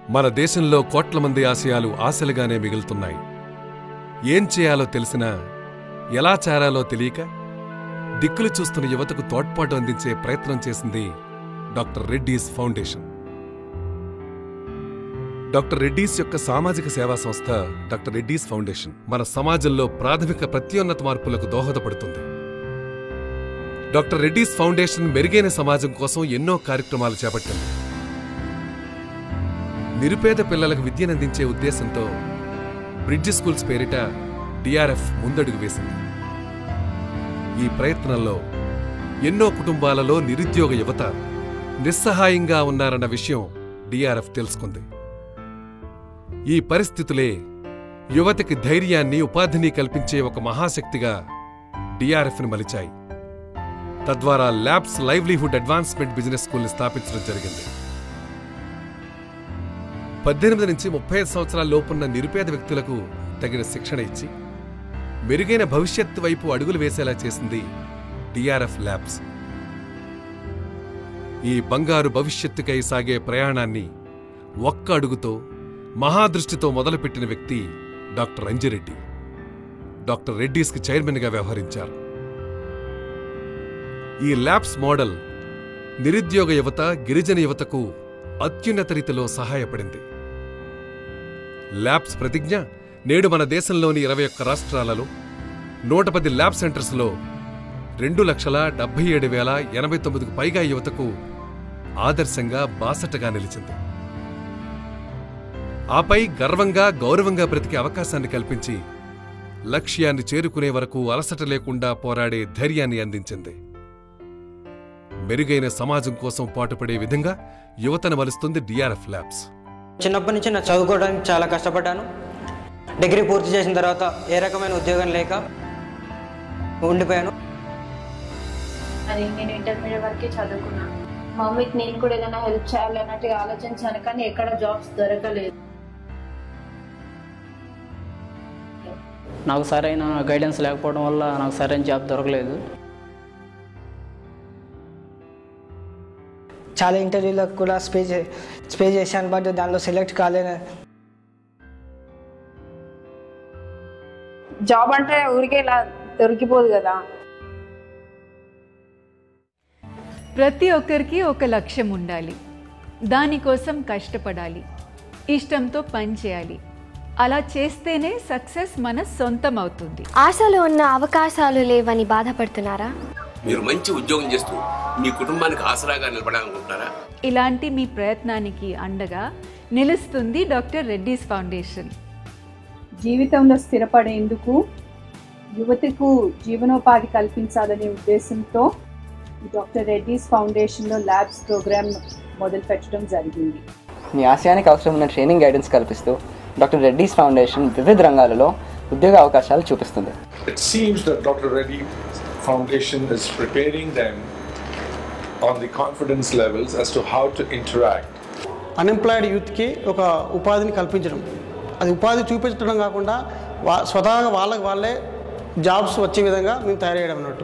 మన దేశంలో కోట్ల మంది ఆశయాలు ఆశలుగానే మిగులుతున్నాయి ఏం చేయాలో తెలిసినా ఎలా చేరాలో తెలియక దిక్కులు చూస్తున్న యువతకు తోడ్పాటు అందించే ప్రయత్నం చేసింది doctor Reddy's foundation doctor Reddy's యొక్క సామాజిక సేవా సంస్థ డాక్టర్ రెడ్డీస్ ఫౌండేషన్ మన సమాజంలో ప్రాథమిక ప్రత్యున్నత మార్పులకు దోహదపడుతుంది డాక్టర్ రెడ్డీస్ ఫౌండేషన్ మెరుగైన సమాజం కోసం ఎన్నో కార్యక్రమాలు చేపట్టింది నిరుపేద పిల్లలకు విద్యనందించే ఉద్దేశంతో బ్రిడ్జ్ స్కూల్స్ పేరిట డిఆర్ఎఫ్ ముందడుగు వేసింది ఈ ప్రయత్నంలో ఎన్నో కుటుంబాలలో నిరుద్యోగ యువత నిస్సహాయంగా ఉన్నారన్న విషయం డిఆర్ఎఫ్ తెలుసుకుంది ఈ పరిస్థితులే యువతకి ధైర్యాన్ని ఉపాధిని కల్పించే ఒక మహాశక్తిగా డిఆర్ఎఫ్ని మలిచాయి తద్వారా ల్యాబ్స్ లైవ్లీహుడ్ అడ్వాన్స్మెంట్ బిజినెస్ స్కూల్ని స్థాపించడం జరిగింది పద్దెనిమిది నుంచి ముప్పై ఐదు సంవత్సరాల లోపున్న నిరుపేద వ్యక్తులకు తగిన శిక్షణ ఇచ్చి మెరుగైన భవిష్యత్తు వైపు అడుగులు వేసేలా చేసింది డిఆర్ఎఫ్ ల్యాబ్స్ ఈ బంగారు భవిష్యత్తుకై సాగే ప్రయాణాన్ని ఒక్క అడుగుతో మహాదృష్టితో మొదలుపెట్టిన వ్యక్తి డాక్టర్ అంజిరెడ్డి డాక్టర్ రెడ్డీస్కి చైర్మన్గా వ్యవహరించారు ఈ ల్యాబ్స్ మోడల్ నిరుద్యోగ యువత గిరిజన యువతకు అత్యున్నత రీతిలో సహాయపడింది ల్యాబ్స్ ప్రతిజ్ఞ నేడు మన దేశంలోని ఇరవై ఒక్క రాష్ట్రాలలో నూట పది ల్యాబ్ సెంటర్స్లో రెండు లక్షల డెబ్బై ఏడు వేల ఎనభై తొమ్మిదికి పైగా యువతకు ఆదర్శంగా బాసటగా నిలిచింది ఆపై గర్వంగా గౌరవంగా బ్రతికే అవకాశాన్ని కల్పించి లక్ష్యాన్ని చేరుకునే వరకు అలసట లేకుండా పోరాడే ధైర్యాన్ని అందించింది మెరుగైన సమాజం కోసం పాటుపడే విధంగా యువతను మలుస్తుంది డిఆర్ఎఫ్ ల్యాబ్స్ చిన్నప్పటి నుంచి నా చదువుకోవడానికి చాలా కష్టపడ్డాను డిగ్రీ పూర్తి చేసిన తర్వాత ఏ రకమైన ఉద్యోగం లేక ఉండిపోయాను అది నేను ఇంటర్మీడియట్ వరకే చదువుకున్నా మమ్మీకి నేను కూడా ఏదైనా హెల్ప్ చేయాలి అన్నట్టుగా ఆలోచించాను కానీ ఎక్కడ జాబ్స్ దొరకలేదు నాకు సరైన గైడెన్స్ లేకపోవడం వల్ల నాకు సరైన జాబ్ దొరకలేదు చాలా ఇంటర్వ్యూలకు కూడా స్పే చే స్పే చేశాను బట్ దానిలో సెలెక్ట్ కాలేను జాబ్ అంటే ఊరికే ఇలా దొరికిపోదు కదా ప్రతి ఒక్కరికి ఒక లక్ష్యం ఉండాలి దానికోసం కష్టపడాలి ఇష్టంతో పని చేయాలి అలా చేస్తేనే సక్సెస్ మన సొంతం అవుతుంది ఆశలు ఉన్న అవకాశాలు లేవని బాధపడుతున్నారా మీరు మంచి ఉద్యోగం చేస్తూ మీ కుటుంబానికి ఆసరాగా నిలబడాలనుకుంటున్నారా ఇలాంటి మీ ప్రయత్నానికి అండగా నిలుస్తుంది డాక్టర్ రెడ్డీస్ ఫౌండేషన్ జీవితంలో స్థిరపడేందుకు యువతకు జీవనోపాధి కల్పించాలనే ఉద్దేశంతో ఈ డాక్టర్ రెడ్డీస్ ఫౌండేషన్లో ల్యాబ్స్ ప్రోగ్రామ్ మొదలు పెట్టడం జరిగింది మీ ఆశయానికి అవసరమైన ట్రైనింగ్ గైడెన్స్ కల్పిస్తూ డాక్టర్ రెడ్డీస్ ఫౌండేషన్ వివిధ రంగాలలో ఉద్యోగ అవకాశాలు చూపిస్తుంది It seems that Dr. Reddy Foundation is preparing them on the confidence levels as to how to interact. Unemployed యూత్కి ఒక ఉపాధిని కల్పించడం అది ఉపాధి చూపించడం కాకుండా వా స్వతహాగా వాళ్ళకి వాళ్ళే జాబ్స్ వచ్చే విధంగా మేము తయారు చేయడం అన్నట్టు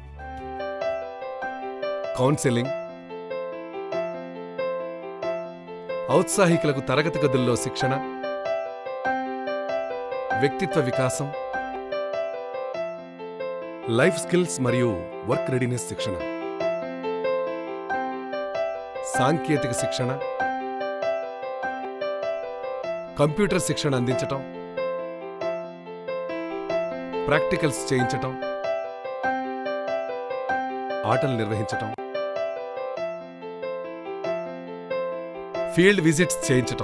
కౌన్సెలింగ్ ఔత్సాహికులకు తరగతి గదుల్లో శిక్షణ వ్యక్తిత్వ వికాసం లైఫ్ స్కిల్స్ మరియు వర్క్ రెడీనెస్ శిక్షణ సాంకేతిక శిక్షణ కంప్యూటర్ శిక్షణ అందించటం ప్రాక్టికల్స్ చేయించటం ఆటలు నిర్వహించటం ఫీల్డ్ విజిట్స్ చేయించటం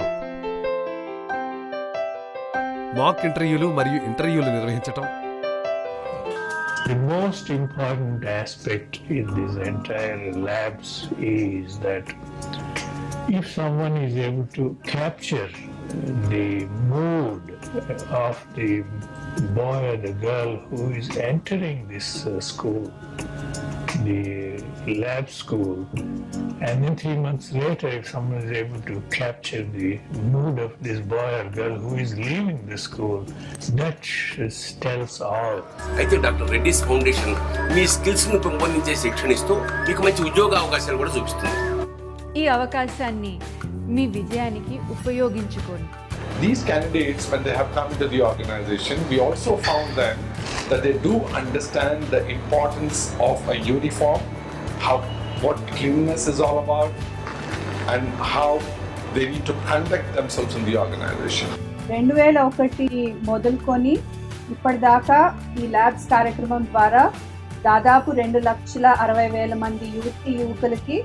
మాక్ ఇంటర్వ్యూలు మరియు ఇంటర్వ్యూలు నిర్వహించటం The most important aspect in this entire labs is that if someone is able to capture the mood of the boy or the girl who is entering this uh, school, the lab school, and then three months later, if someone is able to capture the mood of this boy or girl who is leaving the school, that sh- tells all. అయితే doctor Reddy's foundation మీ skills ను పెంపొందించే శిక్షణ ఇస్తూ మీకు మంచి ఉద్యోగ అవకాశాలు కూడా చూపిస్తుంది ఈ అవకాశాన్ని మీ విజయానికి ఉపయోగించుకోండి These candidates, when they have come into the organization, we also found them that they do understand the importance of a uniform, how what cleanliness is all about, and how they need to conduct themselves in the organization. రెండు వేల ఒకటి మొదలుకొని ఇప్పటిదాకా ఈ labs కార్యక్రమం ద్వారా దాదాపు రెండు లక్షల అరవై వేల మంది యువతి యువకులకి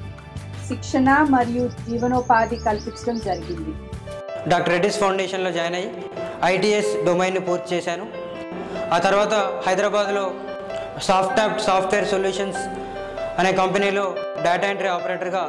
శిక్షణ మరియు జీవనోపాధి కల్పించడం జరిగింది డాక్టర్ రెడ్డిస్ ఫౌండేషన్లో జాయిన్ అయ్యి ఐటీఎస్ డొమైన్ని పూర్తి చేశాను ఆ తర్వాత హైదరాబాద్లో సాఫ్ట్ యాప్ సాఫ్ట్వేర్ సొల్యూషన్స్ అనే కంపెనీలో డేటా ఎంట్రీ ఆపరేటర్గా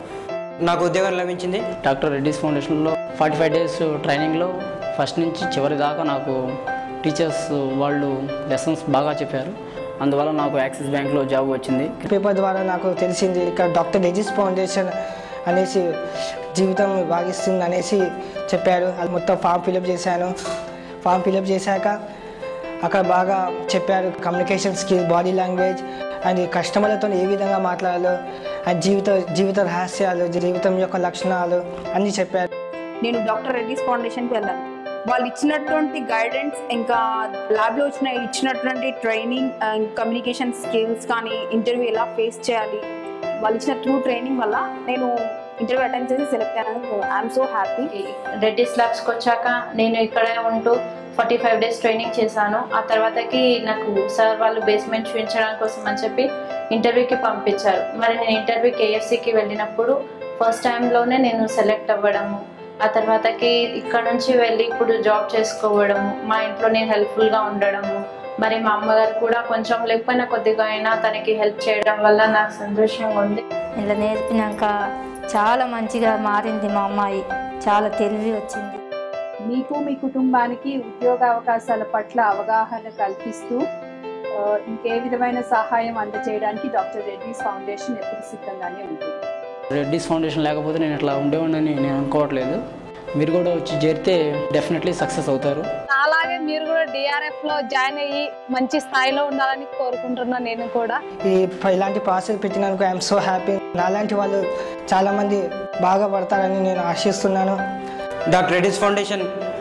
నాకు ఉద్యోగం లభించింది డాక్టర్ రెడ్డిస్ ఫౌండేషన్లో ఫార్టీ ఫైవ్ డేస్ ట్రైనింగ్లో ఫస్ట్ నుంచి చివరి దాకా నాకు టీచర్స్ వాళ్ళు లెసన్స్ బాగా చెప్పారు అందువల్ల నాకు యాక్సిస్ బ్యాంక్లో జాబ్ వచ్చింది పేపర్ ద్వారా నాకు తెలిసింది ఇక్కడ డాక్టర్ రెజిస్ ఫౌండేషన్ అనేసి జీవితం భాగిస్తుంది అనేసి చెప్పారు అది మొత్తం ఫామ్ ఫిలప్ చేశాను ఫామ్ ఫిలప్ చేశాక అక్కడ బాగా చెప్పారు communication skill body language and కస్టమర్లతో ఏ విధంగా మాట్లాడాలో అండ్ జీవిత జీవిత రహస్యాలు జీవితం యొక్క లక్షణాలు అన్నీ చెప్పారు నేను డాక్టర్ రెడ్డిస్ ఫౌండేషన్కి వెళ్ళాను వాళ్ళు ఇచ్చినటువంటి గైడెన్స్ ఇంకా ల్యాబ్లో వచ్చిన ఇచ్చినటువంటి ట్రైనింగ్ కమ్యూనికేషన్ స్కిల్స్ కానీ ఇంటర్వ్యూ ఎలా ఫేస్ చేయాలి వాళ్ళు ఇచ్చిన త్రూ ట్రైనింగ్ వల్ల నేను ఇంటర్వ్యూ అటెండ్ చేసి సెలెక్ట్ అయ్యాను ఐఎమ్ సో హ్యాపీ రెడ్డిస్ ల్యాబ్స్కి వచ్చాక నేను ఇక్కడే ఉంటూ ఫార్టీ ఫైవ్ డేస్ ట్రైనింగ్ చేశాను ఆ తర్వాతకి నాకు సార్ వాళ్ళు బేస్మెంట్ చూపించడం కోసం అని చెప్పి ఇంటర్వ్యూకి పంపించారు మరి నేను ఇంటర్వ్యూ కేఎఫ్సికి వెళ్ళినప్పుడు ఫస్ట్ టైంలోనే నేను సెలెక్ట్ అవ్వడము ఆ తర్వాతకి ఇక్కడ నుంచి వెళ్ళి ఇప్పుడు జాబ్ చేసుకోవడము మా ఇంట్లో నేను హెల్ప్ఫుల్గా ఉండడము మరి మా అమ్మగారు కూడా కొంచెం లేకపోయినా కొద్దిగా అయినా తనకి హెల్ప్ చేయడం వల్ల నాకు సంతోషంగా ఉంది ఇలా నేర్పినాక చాలా మంచిగా మారింది మా అమ్మాయి చాలా తెలివి వచ్చింది మీకు మీ కుటుంబానికి ఉద్యోగ అవకాశాల పట్ల అవగాహన కల్పిస్తూ ఆ, ఇంకే విధమైన సహాయం అందజేయడానికి డాక్టర్ రెడ్డిస్ ఫౌండేషన్ ఎప్పుడు సిద్ధంగానే ఉంటుంది రెడ్డిస్ ఫౌండేషన్ లేకపోతే నేను ఇట్లా ఉండేవాడిని నేను అనుకోవట్లేదు మీరు కూడా వచ్చి చేరితే డెఫినెట్లీ సక్సెస్ అవుతారు అలాగే మీరు కూడా డిఆర్ఎఫ్ లో జాయిన్ అయ్యి మంచి స్థాయిలో ఉండాలని కోరుకుంటున్నాను నేను కూడా ఈ ఇలాంటి ప్రాసెస్ పెట్టినందుకు ఐఎమ్ సో హ్యాపీ నాలాంటి వాళ్ళు చాలామంది బాగా పడతారని నేను ఆశిస్తున్నాను డాక్టర్ రెడ్డిస్ ఫౌండేషన్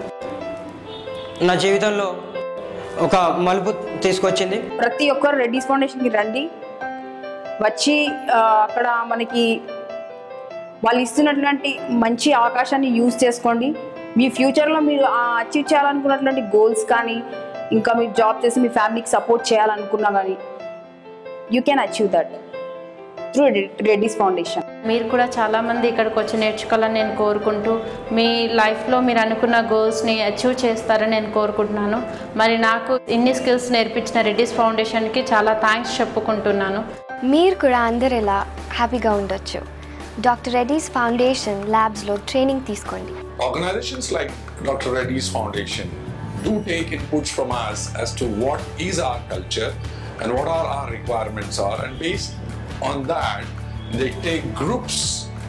నా జీవితంలో ఒక మలుపు తీసుకొచ్చింది ప్రతి ఒక్కరు రెడ్డిస్ ఫౌండేషన్కి రండి వచ్చి ఆ, అక్కడ మనకి వాళ్ళు ఇస్తున్నటువంటి మంచి అవకాశాన్ని యూజ్ చేసుకోండి మీ ఫ్యూచర్లో మీరు అచీవ్ చేయాలనుకున్నటువంటి గోల్స్ కానీ ఇంకా మీరు జాబ్ చేసి మీ ఫ్యామిలీకి సపోర్ట్ చేయాలనుకున్నా కానీ you can achieve that through Reddy's foundation మీరు కూడా చాలామంది ఇక్కడికి వచ్చి నేర్చుకోవాలని నేను కోరుకుంటూ మీ లైఫ్లో మీరు అనుకున్న గోల్స్ని అచీవ్ చేస్తారని నేను కోరుకుంటున్నాను మరి నాకు ఇన్ని స్కిల్స్ నేర్పించిన రెడ్డిస్ ఫౌండేషన్కి చాలా థ్యాంక్స్ చెప్పుకుంటున్నాను మీరు కూడా అందరు ఇలా హ్యాపీగా ఉండొచ్చు డాక్టర్ రెడ్డీస్ ఫౌండేషన్ ల్యాబ్స్లో ట్రైనింగ్ తీసుకోండి Organizations like Dr. Reddy's Foundation do take inputs from us as to what is our culture and what are our requirements are, and based on that, they take groups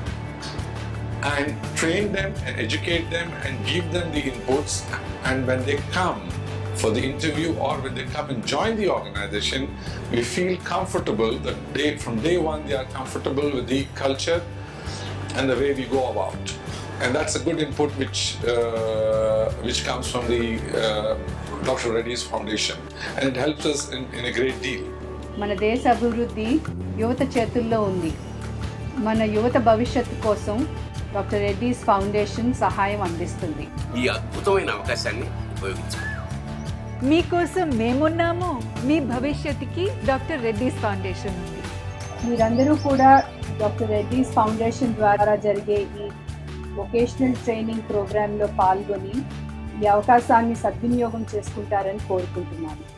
and train them and educate them and give them the inputs. And when they come for the interview or when they come and join the organization, we feel comfortable that they, from day one, they are comfortable with the culture and the way we go about. And that's a good input which, uh, which comes from the uh, Dr. Reddy's Foundation. And it helps us in, in a great deal. మన దేశ అభివృద్ధి యువత చేతుల్లో ఉంది మన యువత భవిష్యత్తు కోసం డాక్టర్ రెడ్డిస్ ఫౌండేషన్ సహాయం అందిస్తుంది ఈ అద్భుతమైన అవకాశాన్ని ఉపయోగించుకోండి మీకోసం మేమున్నాము మీ భవిష్యత్తుకి డాక్టర్ రెడ్డిస్ ఫౌండేషన్ ఉంది మీరందరూ కూడా డాక్టర్ రెడ్డిస్ ఫౌండేషన్ ద్వారా జరిగే ఈ వొకేషనల్ ట్రైనింగ్ ప్రోగ్రాంలో పాల్గొని ఈ అవకాశాన్ని సద్వినియోగం చేసుకుంటారని కోరుకుంటున్నాను